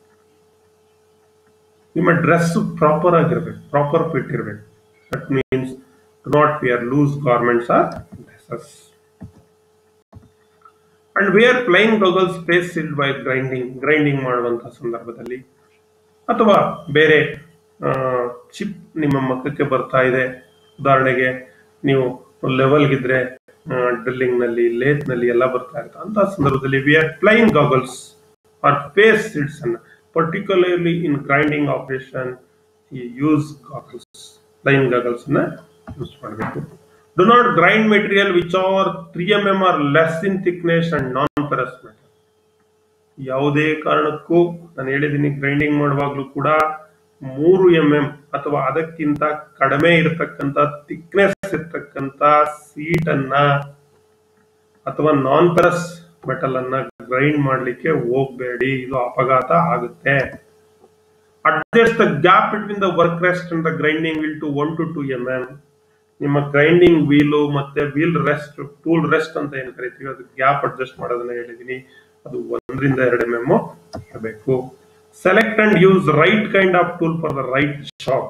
ನಿಮ್ಮ ಡ್ರೆಸ್ ಪ್ರಾಪರ್ ಆಗಿರ್ಬೇಕು ಪ್ರಾಪರ್ ಫಿಟ್ ಇರಬೇಕು that means do not wear loose garments or dresses and wear plain goggles face shield by grinding grinding ಮಾಡುವಂತಹ ಸಂದರ್ಭದಲ್ಲಿ ಅಥವಾ ಬೇರೆ ಚಿಪ್ ನಿಮ್ಮ ಮಕ್ಕಕ್ಕೆ ಬರ್ತಾ ಇದೆ ಉದಾಹರಣೆಗೆ ನೀವು ಲೆವೆಲ್ಗಿದ್ರೆ ಡ್ರಿಲ್ಲಿಂಗ್ ನಲ್ಲಿ ಲೇತ್ ನಲ್ಲಿ ಎಲ್ಲ ಬರ್ತಾ ಇರುತ್ತೆ ಅಂತ ಸಂದರ್ಭದಲ್ಲಿ wear plain goggles or face shields ಅನ್ನ particularly in grinding operation use goggles plain goggles ಅನ್ನ ಯೂಸ್ ಮಾಡಬೇಕು do not grind material which are three M M or less in thickness and non ferrous metal ಯಾವುದೇ ಕಾರಣಕ್ಕೂ ನಾನು ಹೇಳಿದ್ದೀನಿ ಗ್ರೈಂಡಿಂಗ್ ಮಾಡುವಾಗಲೂ ಕೂಡ ಮೂರು ಎಂ ಎಂ ಅಥವಾ ಅದಕ್ಕಿಂತ ಕಡಿಮೆ ಇರತಕ್ಕಂತ ಥಿಕ್ನೆಸ್ ಇರ್ತಕ್ಕಂತ ಸೀಟ್ ಅನ್ನ ಅಥವಾ ನಾನ್ ಪೆರಸ್ ಮೆಟಲ್ ಅನ್ನ ಗ್ರೈಂಡ್ ಮಾಡ್ಲಿಕ್ಕೆ ಹೋಗ್ಬೇಡಿ ಇದು ಅಪಘಾತ ಆಗುತ್ತೆ adjust the gap between the work rest and the grinding wheel to one to two M M ನಿಮ್ಮ ಗ್ರೈಂಡಿಂಗ್ ವೀಲು ಮತ್ತೆ ವೀಲ್ ರೆಸ್ಟ್ ಟೂಲ್ ರೆಸ್ಟ್ ಅಂತ ಏನ್ ಕರಿತೀವಿ ಅದು ಗ್ಯಾಪ್ ಅಡ್ಜಸ್ಟ್ ಮಾಡೋದನ್ನ ಹೇಳಿದೀನಿ ಅದು ಒಂದರಿಂದ ಎರಡು ಎಂ ಎಂ ಇರಬೇಕು select and use right kind of tool for the right shop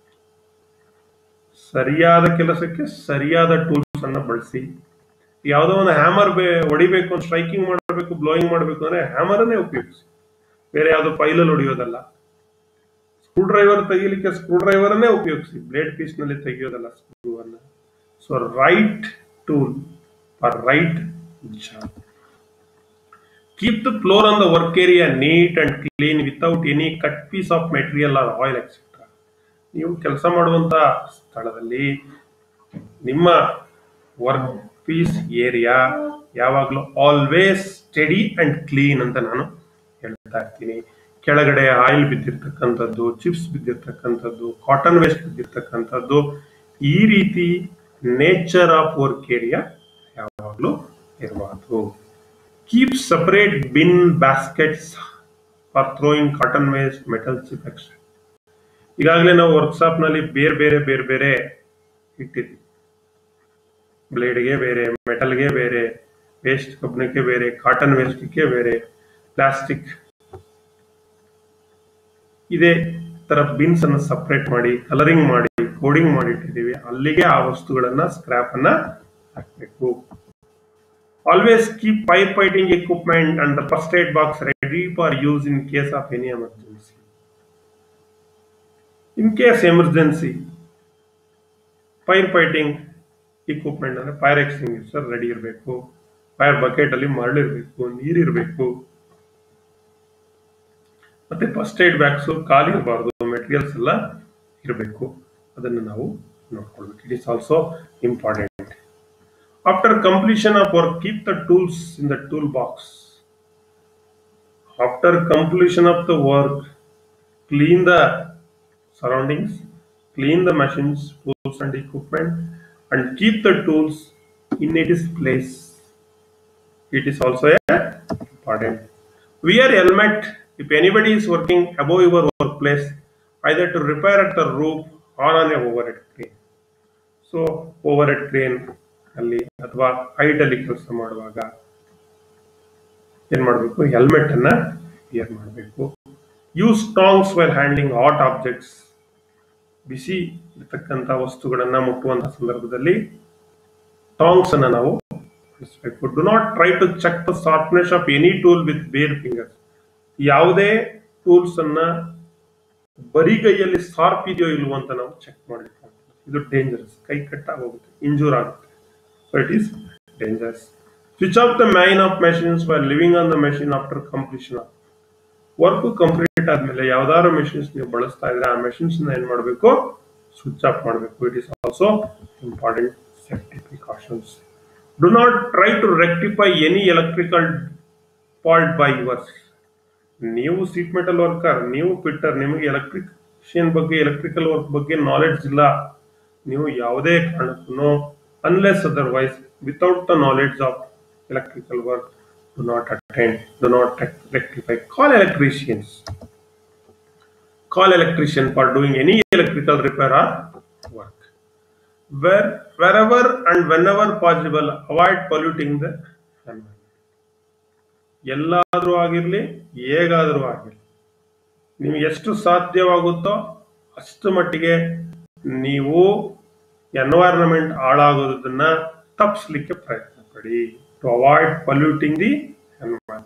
ಸರಿಯಾದ ಕೆಲಸಕ್ಕೆ ಸರಿಯಾದ ಟೂಲ್ಸ್ ಅನ್ನ ಬಳಸಿ ಯಾವುದೋ ಒಂದು ಹ್ಯಾಮರ್ ಹೊಡಿಬೇಕು ಸ್ಟ್ರೈಕಿಂಗ್ ಮಾಡಬೇಕು ಬ್ಲೋಯಿಂಗ್ ಮಾಡಬೇಕು ಅಂದ್ರೆ ಹ್ಯಾಮರ್ ಅನ್ನೇ ಉಪಯೋಗಿಸಿ ಬೇರೆ ಯಾವ್ದು ಪೈಲಲ್ಲಿ ಹೊಡಿಯೋದಲ್ಲ ಸ್ಕ್ರೂ ಡ್ರೈವರ್ ತೆಗಿಲಿಕ್ಕೆ ಸ್ಕ್ರೂ ಡ್ರೈವರ್ ಅನ್ನೇ ಉಪಯೋಗಿಸಿ ಬ್ಲೇಡ್ ಪೀಸ್ ನಲ್ಲಿ ತೆಗಿಯೋದಲ್ಲ ಸ್ಕ್ರೂ ಅನ್ನ so right tool for right job Keep the floor on the work area neat and clean without any cut piece of material or oil etc. ನೀವು ಕೆಲಸ ಮಾಡುವಂತ ಸ್ಥಳದಲ್ಲಿ ನಿಮ್ಮ ವರ್ಕ್ ಪೀಸ್ ಏರಿಯಾ ಯಾವಾಗಲೂ ಆಲ್ವೇಸ್ ಸ್ಟಡಿ ಅಂಡ್ ಕ್ಲೀನ್ ಅಂತ ನಾನು ಹೇಳ್ತಾ ಇರ್ತೀನಿ ಕೆಳಗಡೆ ಆಯಿಲ್ ಬಿದ್ದಿರ್ತಕ್ಕಂಥದ್ದು ಚಿಪ್ಸ್ ಬಿದ್ದಿರ್ತಕ್ಕಂಥದ್ದು ಕಾಟನ್ ವೇಸ್ಟ್ ಬಿದ್ದಿರ್ತಕ್ಕಂಥದ್ದು ಈ ರೀತಿ ನೇಚರ್ ಆಫ್ ವರ್ಕ್ ಏರಿಯಾ ಯಾವಾಗಲೂ ಇರಬಾರ್ದು keep separate bin baskets for throwing cotton waste metal chip extra ಈಗಾಗಲೇ ನಾವು ವರ್ಕ್ಶಾಪ್ ನಲ್ಲಿ ಬೇರೆ ಬೇರೆ ಬೇರೆ ಬೇರೆ ಇಟ್ಟಿದ್ವಿ ಬ್ಲೇಡ್ಗೆ ಬೇರೆ ಮೆಟಲ್ಗೆ ಬೇರೆ ವೇಸ್ಟ್ ಕಬ್ಬಿಣಕ್ಕೆ ಬೇರೆ ಕಾಟನ್ ವೇಸ್ಟ್ಗೆ ಬೇರೆ ಪ್ಲಾಸ್ಟಿಕ್ ಇದೇ ತರ ಬಿನ್ಸ್ ಅನ್ನು ಸಪರೇಟ್ ಮಾಡಿ ಕಲರಿಂಗ್ ಮಾಡಿ ಕೋಡಿಂಗ್ ಮಾಡಿ ಇಟ್ಟಿದ್ದೀವಿ ಅಲ್ಲಿಗೆ ಆ ವಸ್ತುಗಳನ್ನ ಸ್ಕ್ರಾಪ್ ಅನ್ನ ಹಾಕಬೇಕು always keep fire fighting equipment and the first aid box ready for use in case of any emergency in case emergency fire fighting equipment ಅಂದ್ರೆ ಫೈರ್ ಎಕ್ಸ್ಟಿಂಗ್ವಿಷರ್ ರೆಡಿ ಇರಬೇಕು ಫೈರ್ ಬಕೆಟ್ ಅಲ್ಲಿ ಮರಳಿರ್ಬೇಕು ನೀರಿರಬೇಕು ಮತ್ತೆ ಫಸ್ಟ್ ಏಡ್ ಬ್ಯಾಗ್ಸ್ ಖಾಲಿ ಇರಬಾರ್ದು ಮೆಟೀರಿಯಲ್ಸ್ ಎಲ್ಲ ಇರಬೇಕು ಅದನ್ನು ನಾವು ನೋಡ್ಕೊಳ್ಬೇಕು it is also important after completion of work keep the tools in the tool box after completion of the work clean the surroundings, clean the machines, tools, and equipment, and keep the tools in its place. It is also a important. Wear helmet if anybody is working above your workplace, either to repair at the roof or on a overhead crane. So overhead crane ಅಲ್ಲಿ ಅಥವಾ ಹೈಟ್ ಅಲ್ಲಿ ಕೆಲಸ ಮಾಡುವಾಗ ಏನ್ ಮಾಡಬೇಕು ಹೆಲ್ಮೆಟ್ ಅನ್ನ ವಿಯರ್ ಮಾಡಬೇಕು use tongs while handling hot objects ಬಿಸಿ ಇರ್ತಕ್ಕಂಥ ವಸ್ತುಗಳನ್ನ ಮುಟ್ಟುವಂತಹ ಸಂದರ್ಭದಲ್ಲಿ ಟಾಂಗ್ಸ್ ಅನ್ನ ನಾವು ಬಳಸಬೇಕು do not try to check the sharpness of any tool with bare fingers ಯಾವುದೇ ಟೂಲ್ಸ್ ಅನ್ನ ಬರಿಗೈಯಲ್ಲಿ ಶಾರ್ಪ್ ಇದೆಯೋ ಇಲ್ವೋ ಅಂತ ನಾವು ಚೆಕ್ ಮಾಡಲಿಕ್ಕೆ ಇದು ಡೇಂಜರಸ್ ಕೈ ಕಟ್ಟಾಗಿ ಹೋಗುತ್ತೆ ಇಂಜೂರ್ ಆಗುತ್ತೆ so it is dangerous switch off the main of machines for leaving on the machine after completion of work complete ಆದ್ಮೇಲೆ ಯಾವ್ದಾದ್ರು ಮೆಷಿನ್ಸ್ ನೀವು ಬಳಸ್ತಾ ಇದ್ರೆ ಆ ಮೆಷಿನ್ಸ್ ಏನ್ ಮಾಡಬೇಕು ಸ್ವಿಚ್ ಆಫ್ ಮಾಡಬೇಕು it is also important safety precautions do not try to rectify any electrical fault by yours ನೀವು ಸೀಟ್ ಮೆಟಲ್ ವರ್ಕರ್ ನೀವು ಫಿಟ್ಟರ್ ನಿಮಗೆ ಎಲೆಕ್ಟ್ರಿಷಿಯನ್ ಬಗ್ಗೆ ಎಲೆಕ್ಟ್ರಿಕಲ್ ವರ್ಕ್ ಬಗ್ಗೆ ನಾಲೆಡ್ಜ್ ಇಲ್ಲ ನೀವು ಯಾವುದೇ ಕಾರಣಕ್ಕೂ unless otherwise without the knowledge of electrical work do not attend do not rectify call electricians call electrician for doing any electrical repair or work where wherever and whenever possible avoid polluting the environment ಎಲ್ಲಾದ್ರೂ ಆಗಿರ್ಲಿ ಹೇಗಾದ್ರೂ ಆಗಿರ್ಲಿ ನೀವು ಎಷ್ಟು ಸಾಧ್ಯವಾಗುತ್ತೋ ಅಷ್ಟು ಮಟ್ಟಿಗೆ ನೀವು ಎನ್ವೈರನ್ಮೆಂಟ್ ಹಾಳಾಗೋದನ್ನ ತಪ್ಪಿಸ್ಲಿಕ್ಕೆ ಪ್ರಯತ್ನ ಪಡಿ to avoid polluting the environment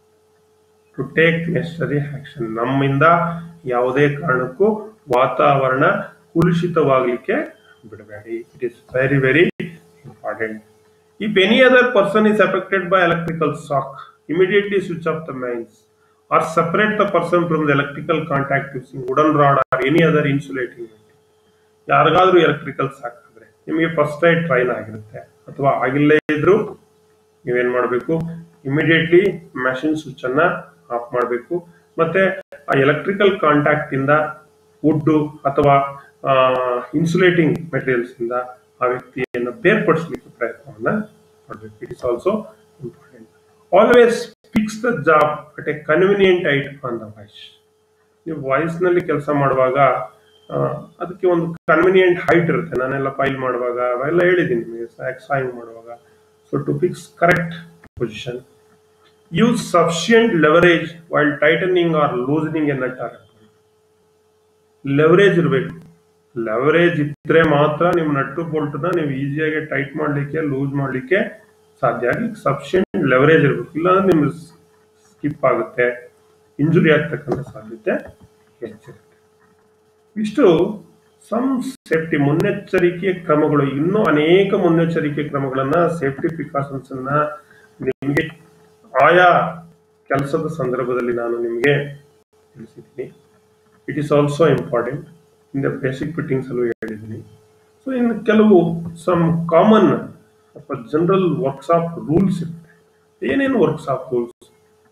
to take necessary action ನಮ್ಮಿಂದ ಯಾವುದೇ ಕಾರಣಕ್ಕೂ ವಾತಾವರಣ ಕುಲುಷಿತವಾಗಲಿಕ್ಕೆ ಬಿಡಬೇಡಿ it is very very important if any other person is affected by electrical shock immediately switch off the mains or separate the person from the electrical contact using wooden rod or any other insulating ಯಾರಿಗಾದ್ರೂ ಎಲೆಕ್ಟ್ರಿಕಲ್ ಶಾಕ್ ಆದ್ರೆ ನಿಮಗೆ ಫಸ್ಟ್ ಏಡ್ ಟ್ರೈನ್ ಆಗಿರುತ್ತೆ ಅಥವಾ ಆಗಿಲ್ಲೇ ಇದ್ರು ನೀವೇನ್ ಮಾಡಬೇಕು ಇಮಿಡಿಯೇಟ್ಲಿ ಮೆಷಿನ್ ಸ್ವಿಚ್ ಅನ್ನ ಆಫ್ ಮಾಡಬೇಕು ಮತ್ತೆ ಆ ಎಲೆಕ್ಟ್ರಿಕಲ್ ಕಾಂಟ್ಯಾಕ್ಟ್ ಇಂದ ವುಡ್ ಅಥವಾ ಇನ್ಸುಲೇಟಿಂಗ್ ಮೆಟೀರಿಯಲ್ಸ್ ಇಂದ ಆ ವ್ಯಕ್ತಿಯನ್ನು ಬೇರ್ಪಡಿಸಲಿಕ್ಕೆ ಪ್ರಯತ್ನವನ್ನ ಮಾಡಬೇಕು it is also important always fix the job at a convenient height on the vice ನೀವು ವಾಯ್ಸ್ ನಲ್ಲಿ ಕೆಲಸ ಮಾಡುವಾಗ ಆ, ಅದಕ್ಕೆ ಒಂದು ಕನ್ವಿನಿಯಂಟ್ ಹೈಟ್ ಇರುತ್ತೆ ನಾನೆಲ್ಲ ಫೈಲ್ ಮಾಡುವಾಗ ಅವೆಲ್ಲ ಹೇಳಿದ್ದೀನಿ ನಿಮಗೆ ಸಾಯಿಂಗ್ ಮಾಡುವಾಗ so to fix correct position use sufficient leverage while tightening or loosening a nut or leverage ಇರಬೇಕು ಲೆವರೇಜ್ ಇದ್ರೆ ಮಾತ್ರ ನಿಮ್ಮ ನಟ್ಟು ಬೋಲ್ಟ್ನ ನೀವು ಈಸಿಯಾಗಿ ಟೈಟ್ ಮಾಡಲಿಕ್ಕೆ ಲೂಸ್ ಮಾಡಲಿಕ್ಕೆ ಸಾಧ್ಯ ಆಗಿ ಸಫಿಷಿಯಂಟ್ ಲೆವರೇಜ್ ಇರಬೇಕು ಇಲ್ಲಾಂದ್ರೆ ನಿಮ್ಗೆ ಸ್ಕಿಪ್ ಆಗುತ್ತೆ ಇಂಜುರಿ ಆಗ್ತಕ್ಕಂಥ ಸಾಧ್ಯತೆ ಹೆಚ್ಚಿರುತ್ತೆ ಇಷ್ಟು ಸಮ್ ಸೇಫ್ಟಿ ಮುನ್ನೆಚ್ಚರಿಕೆ ಕ್ರಮಗಳು ಇನ್ನೂ ಅನೇಕ ಮುನ್ನೆಚ್ಚರಿಕೆ ಕ್ರಮಗಳನ್ನ ಸೇಫ್ಟಿ ಪ್ರಿಕಾಷನ್ಸ್ ಅನ್ನ ನಿಮಗೆ ಆಯಾ ಕೆಲಸದ ಸಂದರ್ಭದಲ್ಲಿ ನಾನು ನಿಮಗೆ ತಿಳಿಸಿದ್ದೀನಿ it is also important in the basic fittings ಅಲ್ಲೂ ಹೇಳಿದ್ದೀನಿ ಸೊ ಇನ್ನು ಕೆಲವು ಸಮ್ ಕಾಮನ್ ಅಥವಾ ಜನರಲ್ ವರ್ಕ್ಶಾಪ್ ರೂಲ್ಸ್ ಇರುತ್ತೆ ಏನೇನು workshop rules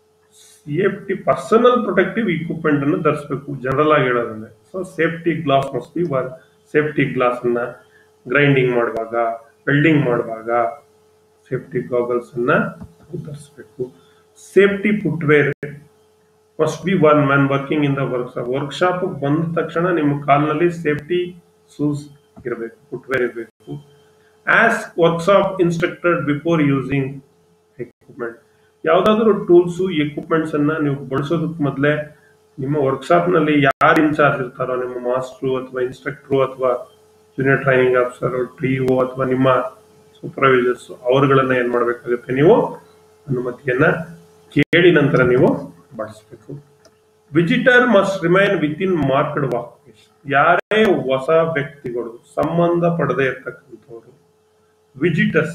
safety personal protective equipment ಅನ್ನು ಧರಿಸಬೇಕು ಜನರಲ್ ಆಗಿ ಹೇಳೋದಂದ್ರೆ so safety glass must be safety glass ಅನ್ನ ಗ್ರೈಂಡಿಂಗ್ ಮಾಡುವಾಗ ವೆಲ್ಡಿಂಗ್ ಮಾಡುವಾಗ ಸೇಫ್ಟಿ ಗಾಗಲ್ಸ್ ಅನ್ನ ಧರಿಸಬೇಕು safety footwear must be one man working in the workshop workshop ಬಂದ ತಕ್ಷಣ ನಿಮ್ಮ ಕಾಲ್ನಲ್ಲಿ ಸೇಫ್ಟಿ ಶೂಸ್ ಇರಬೇಕು ಫುಟ್ವೇರ್ ಇರಬೇಕು as workshop instructed before using equipment ಯಾವ್ದಾದ್ರು ಟೂಲ್ಸ್ ಎಕ್ವಿಪ್ಮೆಂಟ್ಸ್ ಅನ್ನ ನೀವು ಬಳಸೋದಕ್ಕೆ ಮೊದಲೇ ನಿಮ್ಮ ವರ್ಕ್ಶಾಪ್ ನಲ್ಲಿ ಯಾರು ಇನ್ಚಾರ್ಜ್ ಇರ್ತಾರೋ ನಿಮ್ಮ ಮಾಸ್ಟ್ರು ಅಥವಾ ಇನ್ಸ್ಟ್ರಕ್ಟ್ರು ಅಥವಾ ಜೂನಿಯರ್ ಟ್ರೈನಿಂಗ್ ಆಫೀಸರ್ ಟಿಒ ಅಥವಾ ನಿಮ್ಮ ಸೂಪರ್ವೈಸರ್ಸ್ ಅವರುಗಳನ್ನ ಏನ್ ಮಾಡಬೇಕಾಗುತ್ತೆ ನೀವು ಅನುಮತಿಯನ್ನ ಕೇಳಿ ನಂತರ ನೀವು ಬಳಸಬೇಕು visitor must remain within marked walk ಯಾರೇ ಹೊಸ ವ್ಯಕ್ತಿಗಳು ಸಂಬಂಧ ಪಡದೇ ಇರ್ತಕ್ಕಂಥವ್ರು ವಿಜಿಟರ್ಸ್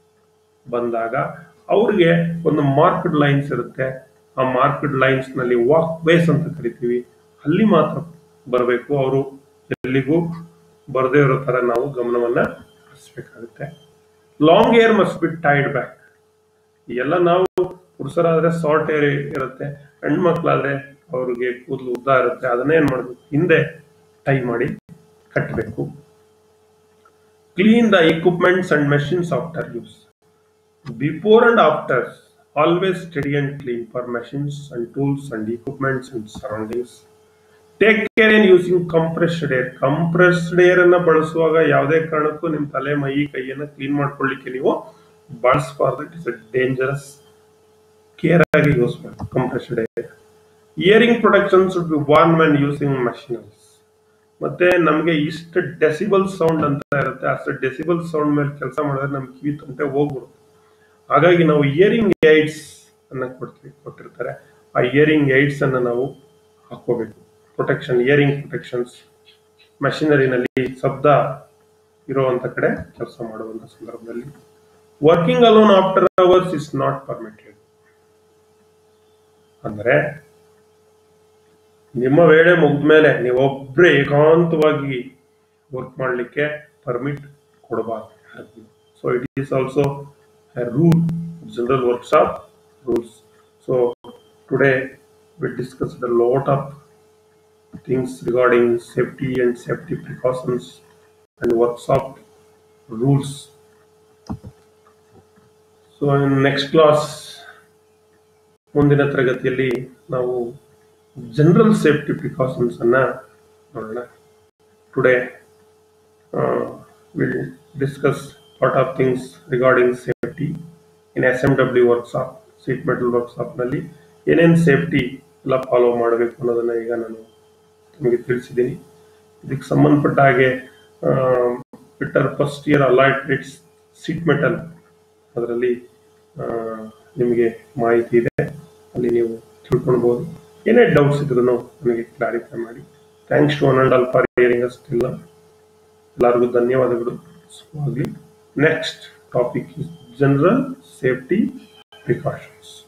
ಬಂದಾಗ ಅವ್ರಿಗೆ ಒಂದು ಮಾರ್ಕ್ಡ್ ಲೈನ್ಸ್ ಇರುತ್ತೆ ಆ ಮಾರ್ಕ್ಡ್ ಲೈನ್ಸ್ ನಲ್ಲಿ ವಾಕ್ ವೇಸ್ ಅಂತ ಕರಿತೀವಿ ಅಲ್ಲಿ ಮಾತ್ರ ಬರಬೇಕು ಅವರು ಎಲ್ಲಿಗೂ ಬರದೇ ಇರೋ ತರ ನಾವು ಗಮನವನ್ನ ಹರಿಸ್ಬೇಕಾಗುತ್ತೆ long hair must be tied back ಎಲ್ಲ ನಾವು ಪುರುಷರಾದ್ರೆ ಶಾರ್ಟ್ ಏರ್ ಇರುತ್ತೆ ಹೆಣ್ಮಕ್ಳಾದ್ರೆ ಅವ್ರಿಗೆ ಕೂದಲು ಉದ್ದ ಇರುತ್ತೆ ಅದನ್ನೇ ಏನ್ ಮಾಡ್ಬೇಕು ಹಿಂದೆ ಟೈ ಮಾಡಿ ಕಟ್ಟಬೇಕು clean the equipments and machines after use before and after always steady and clean for machines and tools and equipments and surroundings take care in using compressed air compressed air ಅನ್ನ ಬಳಸುವಾಗ ಯಾವುದೇ ಕಾರಣಕ್ಕೂ ನಿಮ್ ತಲೆ ಮೈ ಕೈಯನ್ನ ಕ್ಲೀನ್ ಮಾಡ್ಕೊಳ್ಳಿಕ್ಕೆ ನೀವು ಬಳಸಬಾರ್ದು it is a dangerous care ಆಗಿ ಯೂಸ್ ಮಾಡಿ compressed air hearing protection should be worn when using machineries ಮತ್ತೆ ನಮಗೆ ಇಷ್ಟು ಡೆಸಿಬಲ್ ಸೌಂಡ್ ಅಂತ ಇರುತ್ತೆ ಅಷ್ಟು ಡೆಸಿಬಲ್ ಸೌಂಡ್ ಮೇಲೆ ಕೆಲಸ ಮಾಡಿದ್ರೆ ನಮ್ ಕಿವಿ ತುಂಟೆ ಹೋಗ್ಬಿಡುತ್ತೆ ಹಾಗಾಗಿ ನಾವು ಇಯರಿಂಗ್ ಏಡ್ಸ್ ಅನ್ನ ಕೊಡ್ತೀವಿ ಕೊಟ್ಟಿರ್ತಾರೆ ಆ ಇಯರಿಂಗ್ ಏಡ್ಸ್ ಅನ್ನ ನಾವು ಹಾಕೋಬೇಕು ಪ್ರೊಟೆಕ್ಷನ್ ಇಯರಿಂಗ್ ಪ್ರೊಟೆಕ್ಷನ್ಸ್ ಮಷಿನರಿನಲ್ಲಿ ಶಬ್ದ ಇರುವಂತ ಕಡೆ ಕೆಲಸ ಮಾಡುವಂತ ಸಂದರ್ಭದಲ್ಲಿ working alone after hours is not permitted ಅಂದ್ರೆ ನಿಮ್ಮ ವೇಳೆ ಮುಗಿದ್ಮೇಲೆ ನೀವೊಬ್ಬರೇ ಏಕಾಂತವಾಗಿ ವರ್ಕ್ ಮಾಡಲಿಕ್ಕೆ ಪರ್ಮಿಟ್ ಕೊಡಬಾರ್ದು so it is also a rule general workshop rules so today we discussed a lot of things regarding safety and safety precautions and workshop rules. So next class ಮುಂದಿನ ತರಗತಿಯಲ್ಲಿ ನಾವು ಜನರಲ್ ಸೇಫ್ಟಿ ಪ್ರಿಕಾಷನ್ಸ್ ಅನ್ನ ನೋಡೋಣ today will discuss lot of things regarding safety in S M W workshop sheet metal ವರ್ಕ್ಶಾಪ್ನಲ್ಲಿ ಏನೇನು ಸೇಫ್ಟಿ ಎಲ್ಲ ಫಾಲೋ ಮಾಡಬೇಕು ಅನ್ನೋದನ್ನ ಈಗ ನಾನು ನಿಮಗೆ ತಿಳಿಸಿದ್ದೀನಿ ಇದಕ್ಕೆ ಸಂಬಂಧಪಟ್ಟ ಹಾಗೆ fitter first year allied trades sheet metal ಅದರಲ್ಲಿ ನಿಮಗೆ ಮಾಹಿತಿ ಇದೆ ಅಲ್ಲಿ ನೀವು ತಿಳ್ಕೊಳ್ಬೋದು ಏನೇ ಡೌಟ್ಸ್ ಇದ್ರೂ ನನಗೆ ಕ್ಲಾರಿಫೈ ಮಾಡಿ thanks to one and all for hearing ಅಷ್ಟಿಲ್ಲ ಎಲ್ಲರಿಗೂ ಧನ್ಯವಾದಗಳು ಆಗಲಿ next topic is general safety precautions